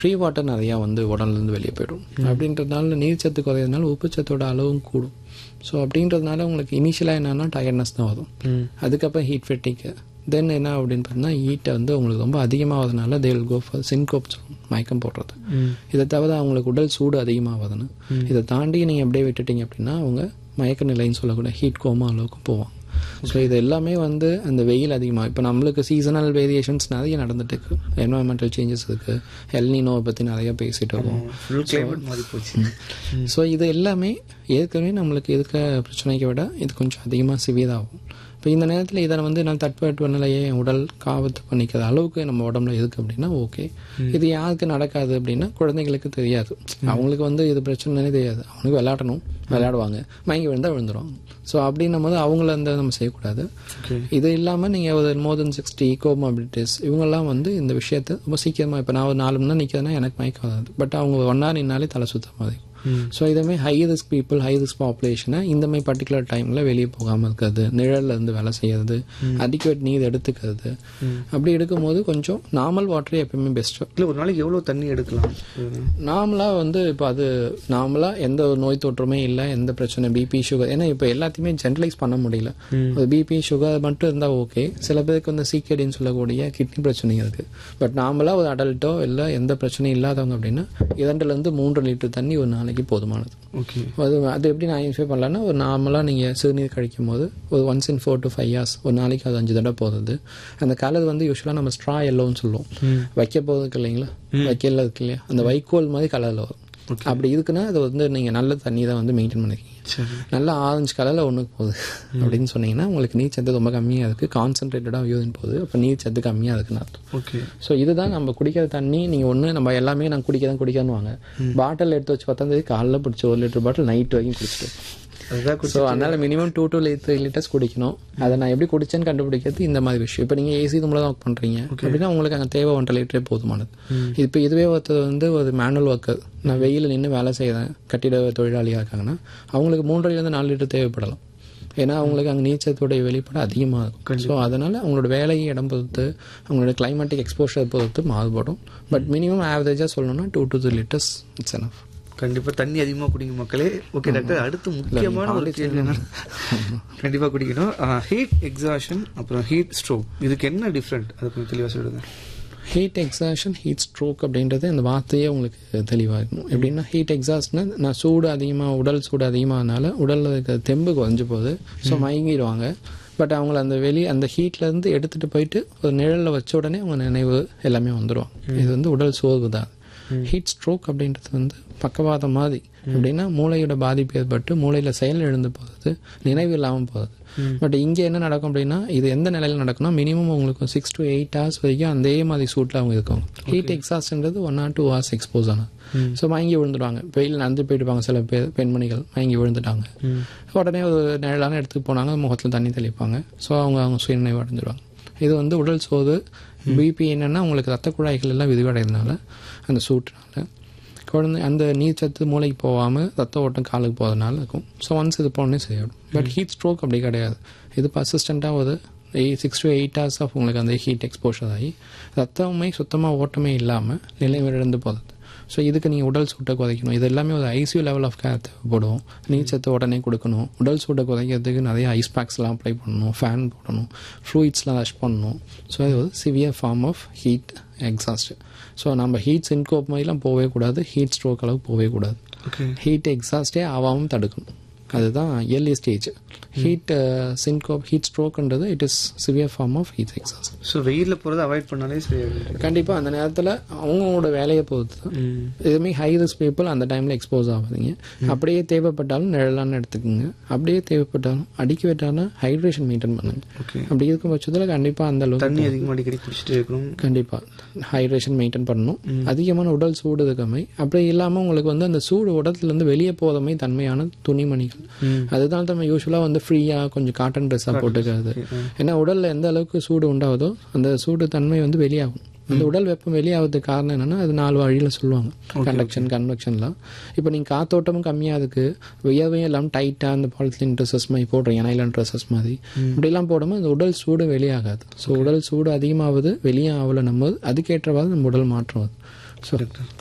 free water நிறையா வந்து உடம்புலேருந்து வெளியே போயிடும் அப்படின்றதுனால நீர்ச்சத்து குறையிறதுனால உப்புச்சத்தோட அளவும் கூடும் ஸோ அப்படின்றதுனால உங்களுக்கு இனிஷியலாக என்னன்னா டயர்ட்னஸ் தான் வரும் அதுக்கப்புறம் ஹீட் ஃபெட்டிக்கு தென் என்ன அப்படின்னு பார்த்தீங்கன்னா ஹீட்டை வந்து உங்களுக்கு ரொம்ப அதிகமாகிறதுனால தே வில் கோ ஃபார் சின்கோப்ஸ் மயக்கம் போடுறது இதை தவிர அவங்களுக்கு உடல் சூடு அதிகமாகுதுன்னு இதை தாண்டி நீங்கள் அப்படியே விட்டுட்டீங்க அப்படின்னா அவங்க மயக்க நிலைன்னு சொல்லக்கூடிய ஹீட் கோமா அளவுக்கு போவாங்க ஸோ இது எல்லாமே வந்து அந்த வெயில் அதிகமாக இப்போ நம்மளுக்கு சீசனல் வேரியேஷன்ஸ் நிறைய நடந்துட்டு இருக்கு என்வரன்மெண்டல் சேஞ்சஸ் இருக்கு எல்னினோவை பற்றி நிறைய பேசிட்டு இருக்கோம் ஃபுல் கிளைமேட் மாறி போச்சு ஸோ இது எல்லாமே ஏற்கனவே நம்மளுக்கு இருக்க பிரச்சனைக்கு விட இது கொஞ்சம் அதிகமாக சிவியதாகும் இப்போ இந்த நேரத்தில் இதை வந்து நான் தட்பவெட்ப நிலையை என் உடல் காவத்து பண்ணிக்கிற அளவுக்கு நம்ம உடம்புல இருக்கு அப்படின்னா ஓகே இது யாருக்கு நடக்காது அப்படின்னா குழந்தைகளுக்கு தெரியாது அவங்களுக்கு வந்து இது பிரச்சனைனே தெரியாது அவனுக்கு விளையாடணும் விளையாடுவாங்க மயங்கி விழுந்தா விழுந்துருவாங்க ஸோ அப்படின்னும் போது அவங்கள வந்து நம்ம செய்யக்கூடாது இது இல்லாமல் நீங்கள் ஒரு மோர் தென் சிக்ஸ்டி கோமாபிலிட்டிஸ் இவங்கெல்லாம் வந்து இந்த விஷயத்தை ரொம்ப சீக்கிரமாக இப்போ நான் ஒரு நாலு மணி நேரம் நிற்கிறதுனா எனக்கு மயக்கம் வராது பட் அவங்க ஒன் ஹவர் நின்னாலே தலை சுத்தமாக இருக்கும் ஸோ இதுமாதிரி high risk people high risk பாப்புலேஷனை இந்த மாதிரி பர்டிகுலர் டைமில் வெளியே போகாமல் இருக்கிறது நிழல்ல இருந்து வேலை செய்யறது அடிக்குவேட் நீர் எடுத்துக்கிறது அப்படி எடுக்கும்போது கொஞ்சம் நார்மல் வாட்டரே எப்பயுமே பெஸ்ட்டு இல்லை ஒரு நாளைக்கு எவ்வளோ தண்ணி எடுக்கலாம் நார்மலாக வந்து இப்போ அது நார்மலாக எந்த ஒரு நோய் தொற்றுமே இல்லை எந்த பிரச்சனை பிபி சுகர் ஏன்னா இப்போ எல்லாத்தையுமே ஜென்ரலைஸ் பண்ண முடியல பிபி சுகர் மட்டும் இருந்தால் ஓகே சில பேருக்கு வந்து சீக்கடின்னு சொல்லக்கூடிய கிட்னி பிரச்சனை இருக்கு பட் நார்மலாக ஒரு அடல்ட்டோ இல்லை எந்த பிரச்சனையும் இல்லாதவங்க அப்படின்னா இரண்டுலேருந்து மூன்று லிட்டர் தண்ணி ஒரு நாளைக்கு போதுமானது ஓகே அது அது எப்படி நான் ஐடென்டிஃபை பண்ணலான்னா ஒரு நார்மலாக நீங்கள் சிறுநீர் கழிக்கும் போது ஒரு once in four to five hours ஒரு நாளைக்கு அது அஞ்சு தடவை போகிறது அந்த கலர் வந்து யூஸ்வலாக நம்ம ஸ்ட்ரா எல்லோன்னு சொல்லுவோம் வைக்க போகிறதுக்கு இல்லைங்களா வைக்கல இருக்கு இல்லையா அந்த வைக்கோல் மாதிரி கலரில் வரும் அப்படி இருக்குன்னா அது வந்து நீங்கள் நல்ல தண்ணி தான் வந்து மெயின்டைன் பண்ணிருக்கீங்க சரி நல்ல ஆரஞ்சு கலரில் ஒன்றுக்கு போகுது அப்படின்னு சொன்னீங்கன்னா உங்களுக்கு நீர் சத்து ரொம்ப கம்மியாக இருக்குது கான்சன்ட்ரேட்டடாக யூரின் போகுது அப்போ நீர் சத்து கம்மியாக இருக்குன்னு அர்த்தம் ஓகே ஸோ இதுதான் நம்ம குடிக்கிற தண்ணி நீங்கள் ஒன்று நம்ம எல்லாமே நான் குடிக்கிறேன் குடிக்கிறேன்னு வாங்க பாட்டில் எடுத்து வச்சு பார்த்தா தெரியும் காலைல பிடிச்ச ஒரு லிட்டர் பாட்டில் நைட் வரைக்கும் குடிச்சிட்டு அதுதான் குடி- ஸோ அதனால minimum two two three litres குடிக்கணும் அதை நான் எப்படி குடிச்சேன்னு கண்டுபிடிக்கிறது இந்த மாதிரி விஷயம் இப்போ நீங்கள் ஏசி ரூமில் தான் ஒர்க் பண்ணுறீங்க அப்படின்னா உங்களுக்கு அங்கே தேவை ஒன்றரை லிட்டரே போதுமானது இப்போ இதுவே ஒருத்தர் வந்து ஒரு மேனுவல் ஒர்க்கர் நான் வெயிலில் நின்று வேலை செய்கிறேன் கட்டிட தொழிலாளியாக இருக்காங்கன்னா அவங்களுக்கு மூன்றரைலேருந்து நாலு லிட்டர் தேவைப்படலாம் ஏன்னா அவங்களுக்கு அங்கே நீச்சத்துடைய வெளிப்பாடு அதிகமாக இருக்கும் ஸோ அதனால் அவங்களோட வேலையை இடம் பொறுத்து அவங்களோட கிளைமேட்டிக் எக்ஸ்போஷர் பொறுத்து மாறுபடும் பட் மினிமம் ஆவரேஜாக சொல்லணும்னா two to three litres it's enough கண்டிப்பா தண்ணி அதிகமா குடிங்க மக்களே ஓகே டாக்டர் அடுத்து முக்கியமான ஒரு கேள்வி என்ன கண்டிப்பா குடிக்கணும் ஹீட் எக்ஸாஷன் அப்புறம் ஹீட் ஸ்ட்ரோக் இதுக்கு என்ன டிஃப்ரெண்ட் அதை கொஞ்சம் தெளிவா சொல்லுங்க ஹீட் எக்ஸாஷன் ஹீட் ஸ்ட்ரோக் அப்படின்றது அந்த வார்த்தையே உங்களுக்கு தெளிவாக இருக்கும் எப்படின்னா ஹீட் எக்ஸாஸ்ட்னா நான் சூடு அதிகமாக உடல் சூடு அதிகமாகனால உடலில் இருக்க தெம்பு குறைஞ்சு போகுது ஸோ மயங்கிடுவாங்க பட் அவங்கள அந்த வெளி அந்த ஹீட்லேருந்து எடுத்துகிட்டு போயிட்டு ஒரு நிழலில் வச்ச உடனே அவங்க நினைவு எல்லாமே வந்துடும் இது வந்து உடல் சோர்வு தான் ஹீட் ஸ்ட்ரோக் அப்படின்றது வந்து பக்கவாதம் மாதிரி அப்படின்னா மூளையோட பாதிப்பு ஏற்பட்டு மூளையில் செயல் எழுந்து போகுது நினைவு இல்லாமல் போகுது பட் இங்கே என்ன நடக்கும் அப்படின்னா இது எந்த நிலையில் நடக்கும்னா மினிமம் உங்களுக்கு சிக்ஸ் டு எயிட் ஹவர்ஸ் வரைக்கும் அதே மாதிரி சூட்டில் அவங்க இருக்கும் ஹீட் எக்ஸாஸ்ட்ன்றது one or two hours expose ஆனது ஸோ மயங்கி விழுந்துடுவாங்க வெயில் நடந்து போயிடுவாங்க சில பேர் பெண்மணிகள் மயங்கி விழுந்துட்டாங்க உடனே ஒரு நிழலான இடத்துக்கு போனாங்க முகத்தில் தண்ணி தெளிப்பாங்க ஸோ அவங்க அவங்க சுயநினைவு அடைஞ்சிடுவாங்க இது வந்து உடல் சோது பிபி என்னன்னா உங்களுக்கு ரத்த குழாய்கள் எல்லாம் விரிவடைறதுனால அந்த சூட்டுனால குழந்தை அந்த நீர்ச்சத்து மூளைக்கு போகாமல் ரத்த ஓட்டம் காலுக்கு போகிறதுனால இருக்கும் ஸோ ஒன்ஸ் இது போனே செய்யணும் பட் ஹீட் ஸ்ட்ரோக் அப்படி கிடையாது இது பர்சிஸ்டண்ட்டாக ஒரு eight six to eight hours of உங்களுக்கு அந்த ஹீட் எக்ஸ்போஷர் ஆகி ரத்தமே சுத்தமாக ஓட்டமே இல்லாமல் நிலைவிழந்து போகிறது ஸோ இதுக்கு நீங்கள் உடல் சூட்டை குறைக்கணும் இது எல்லாமே ஒரு ஐசியூ லெவல் ஆஃப் கேர் தேவைப்படும் நீச்சத்தை உடனே கொடுக்கணும் உடல் சூட்டை குறைக்கிறதுக்கு நிறைய ஐஸ் பேக்ஸ்லாம் அப்ளை பண்ணணும் ஃபேன் போடணும் ஃப்ளூயிட்ஸ்லாம் ரஷ் பண்ணணும் ஸோ இது ஒரு severe form of heat exhaust so நம்ம ஹீட் சின்கோப் மாதிரிலாம் போகவே கூடாது ஹீட் ஸ்ட்ரோக் அளவுக்கு போகவே கூடாது ஓகே ஹீட் எக்ஸாஸ்டே ஆகாமல் தடுக்கணும் அதுதான் early stage heat syncope heat ஸ்ட்ரோக்ன்றது it is severe form of heat exhaust so வெயிலில் போகிறத அவாய்ட் பண்ணாலே சரியாகும் கண்டிப்பாக அந்த நேரத்தில் அவங்களோட வேலையை பொறுத்து தான் இதுமாரி ஹை ரிஸ்க் பீப்புள் அந்த டைமில் எக்ஸ்போஸ் ஆகாதீங்க அப்படியே தேவைப்பட்டாலும் நிழலான எடுத்துக்கோங்க அப்படியே தேவைப்பட்டாலும் அடிக்க விட்டாலும் ஹைட்ரேஷன் மெயின்டைன் பண்ணுங்க ஓகே அப்படி இருக்கும் பட்சத்தில் கண்டிப்பாக அந்த அளவுக்கு தண்ணி அதிகமாக அடிக்கடி குடிச்சிட்டே இருக்கணும் கண்டிப்பாக ஹைட்ரேஷன் மெயின்டைன் பண்ணணும் அதிகமான உடல் சூடு இருக்கமை அப்படி இல்லாமல் உங்களுக்கு வந்து அந்த சூடு உடத்துலேருந்து வெளியே போதமை தன்மையான துணிமணிகள் அதுதான் நம்ம யூஸ்வலாக வந்து ஃப்ரீயாக கொஞ்சம் காட்டன் ட்ரெஸ்ஸாக போட்டுக்கிறது ஏன்னா உடலில் எந்த அளவுக்கு சூடு உண்டாகுதோ அந்த சூடு தன்மை வந்து வெளியாகும் அந்த உடல் வெப்பம் வெளியாகிறதுக்கு காரணம் என்னன்னா அது நாலு வழியில் சொல்லுவாங்க கண்டக்ஷன் கன்வெக்ஷன்லாம் இப்போ நீங்கள் காத்தோட்டமும் கம்மியாக இருக்கு வியர்வையும் எல்லாம் டைட்டாக அந்த பாலித்தீன் ட்ரெஸ்ஸஸ் மாதிரி போடுறீங்க நைலான் ட்ரெஸ்ஸஸ் மாதிரி இப்படிலாம் போடும்போது அந்த உடல் சூடு வெளியாகாது ஸோ உடல் சூடு அதிகமாகுது வெளியே ஆகலை நம்ம அதுக்கேற்றவாறு நம்ம உடல் மாற்றம் வருது டாக்டர்